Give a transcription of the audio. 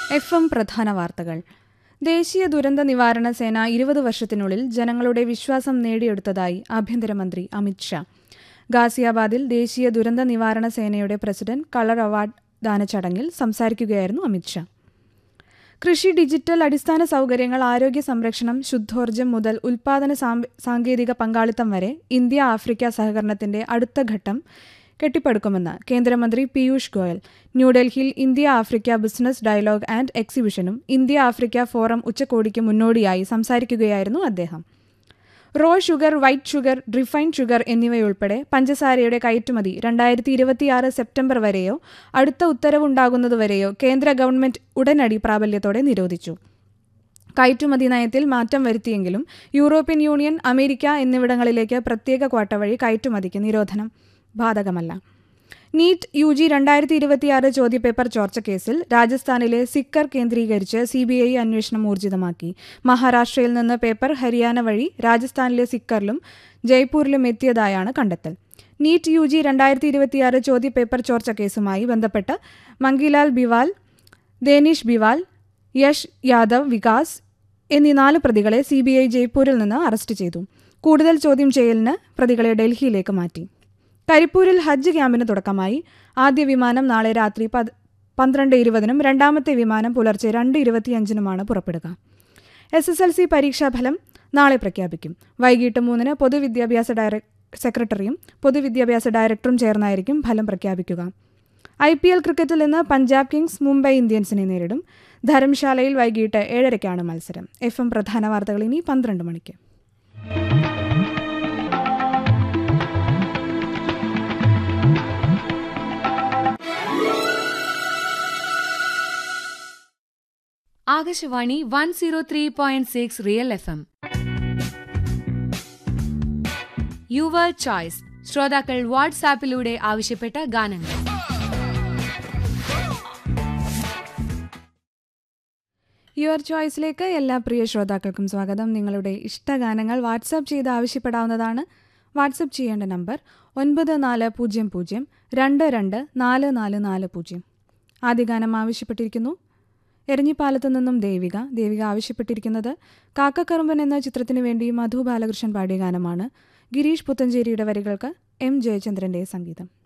F M പ്രധാന വാർത്തകൾ ദേശീയ ദുരന്ത നിവാരണ സേന ഇരുപത് വർഷത്തിനുള്ളിൽ ജനങ്ങളുടെ വിശ്വാസം നേടിയെടുത്തതായി ആഭ്യന്തരമന്ത്രി അമിത് ഷാ ഗാസിയാബാദിൽ ദേശീയ ദുരന്ത നിവാരണ സേനയുടെ പ്രസിഡന്റ് കളർ അവാർഡ് ദാന ചടങ്ങിൽ സംസാരിക്കുകയായിരുന്നു അമിത് ഷാ കൃഷി ഡിജിറ്റൽ അടിസ്ഥാന സൗകര്യങ്ങൾ ആരോഗ്യ സംരക്ഷണം ശുദ്ധോർജ്ജം മുതൽ ഉൽപാദന സാമ്പ- സാങ്കേതിക പങ്കാളിത്തം വരെ ഇന്ത്യ ആഫ്രിക്ക സഹകരണത്തിന്റെ അടുത്ത ഘട്ടം കെട്ടിപ്പടുക്കുമെന്ന് കേന്ദ്രമന്ത്രി പീയൂഷ് ഗോയൽ ന്യൂഡൽഹിയിൽ India Africa business dialogue and എക്സിബിഷനും ഇന്ത്യ ആഫ്രിക്ക ഫോറം ഉച്ചകോടിക്ക് മുന്നോടിയായി സംസാരിക്കുകയായിരുന്നു അദ്ദേഹം raw sugar white sugar refined sugar എന്നിവയുൾപ്പെടെ പഞ്ചസാരയുടെ കയറ്റുമതി രണ്ടായിരത്തി ഇരുപത്തിയാറ് സെപ്റ്റംബർ വരെയോ അടുത്ത ഉത്തരവുണ്ടാകുന്നതുവരെയോ കേന്ദ്ര ഗവൺമെന്റ് ഉടനടി പ്രാബല്യത്തോടെ നിരോധിച്ചു കയറ്റുമതി നയത്തിൽ മാറ്റം വരുത്തിയെങ്കിലും യൂറോപ്യൻ യൂണിയൻ അമേരിക്ക എന്നിവിടങ്ങളിലേക്ക് പ്രത്യേക ക്വാട്ട വഴി കയറ്റുമതിക്ക് നിരോധനം ബാധകമല്ല നീറ്റ് യു ജി രണ്ടായിരത്തി ഇരുപത്തിയാറ് ചോദ്യപേപ്പർ ചോർച്ചക്കേസിൽ രാജസ്ഥാനിലെ സിക്കർ കേന്ദ്രീകരിച്ച് സി ബി ഐ അന്വേഷണം ഊർജിതമാക്കി മഹാരാഷ്ട്രയിൽ നിന്ന് പേപ്പർ ഹരിയാന വഴി രാജസ്ഥാനിലെ സിക്കറിലും ജയ്പൂരിലും എത്തിയതായാണ് കണ്ടെത്തൽ നീറ്റ് യു ജി രണ്ടായിരത്തി ഇരുപത്തിയാറ് ചോദ്യപേപ്പർ ചോർച്ചക്കേസുമായി ബന്ധപ്പെട്ട് മങ്കിലാൽ ബിവാൽ ദേനീഷ് ബിവാൽ യഷ് യാദവ് വികാസ് എന്നീ നാല് പ്രതികളെ സി ബി ഐ ജയ്പൂരിൽ നിന്ന് അറസ്റ്റ് ചെയ്തു കൂടുതൽ ചോദ്യം ചെയ്യലിന് പ്രതികളെ ഡൽഹിയിലേക്ക് മാറ്റി കരിപ്പൂരിൽ ഹജ്ജ് ക്യാമ്പിന് തുടക്കമായി ആദ്യ വിമാനം നാളെ രാത്രി പത് പന്ത്രണ്ട് ഇരുപതിനും രണ്ടാമത്തെ വിമാനം പുലർച്ചെ രണ്ട് ഇരുപത്തിയഞ്ചിനുമാണ് പുറപ്പെടുക എസ് എസ് എൽ സി പരീക്ഷാഫലം നാളെ പ്രഖ്യാപിക്കും വൈകിട്ട് മൂന്നിന് പൊതുവിദ്യാഭ്യാസ ഡയറ സെക്രട്ടറിയും പൊതുവിദ്യാഭ്യാസ ഡയറക്ടറും ചേർന്നായിരിക്കും ഫലം പ്രഖ്യാപിക്കുക ഐ പി എൽ ക്രിക്കറ്റിൽ ഇന്ന് പഞ്ചാബ് കിങ്സ് മുംബൈ ഇന്ത്യൻസിനെ നേരിടും ധരംശാലയിൽ വൈകിട്ട് ഏഴരയ്ക്കാണ് മത്സരം എഫ് എം പ്രധാന വാർത്തകൾ ഇനി പന്ത്രണ്ട് മണിക്ക് Akashvani one zero three point six real F M your choice ശ്രോതാക്കൾ വാട്സാപ്പിലൂടെ ആവശ്യപ്പെട്ട ഗാനങ്ങൾ യുവർ ചോയ്സിലേക്ക് എല്ലാ പ്രിയ ശ്രോതാക്കൾക്കും സ്വാഗതം നിങ്ങളുടെ ഇഷ്ടഗാനങ്ങൾ വാട്സാപ്പ് ചെയ്ത് ആവശ്യപ്പെടാവുന്നതാണ് വാട്സപ്പ് ചെയ്യേണ്ട നമ്പർ ഒൻപത് നാല് പൂജ്യം പൂജ്യം രണ്ട് രണ്ട് നാല് നാല് നാല് പൂജ്യം ആദ്യ ഗാനം ആവശ്യപ്പെട്ടിരിക്കുന്നു എരഞ്ഞിപ്പാലത്തു നിന്നും ദേവിക ദേവിക ആവശ്യപ്പെട്ടിരിക്കുന്നത് കാക്കക്കറുമ്പൻ എന്ന ചിത്രത്തിനു വേണ്ടി മധു ബാലകൃഷ്ണൻ പാടിയ ഗാനമാണ് ഗിരീഷ് പുത്തഞ്ചേരിയുടെ വരികൾക്ക് എം ജയചന്ദ്രന്റെ സംഗീതം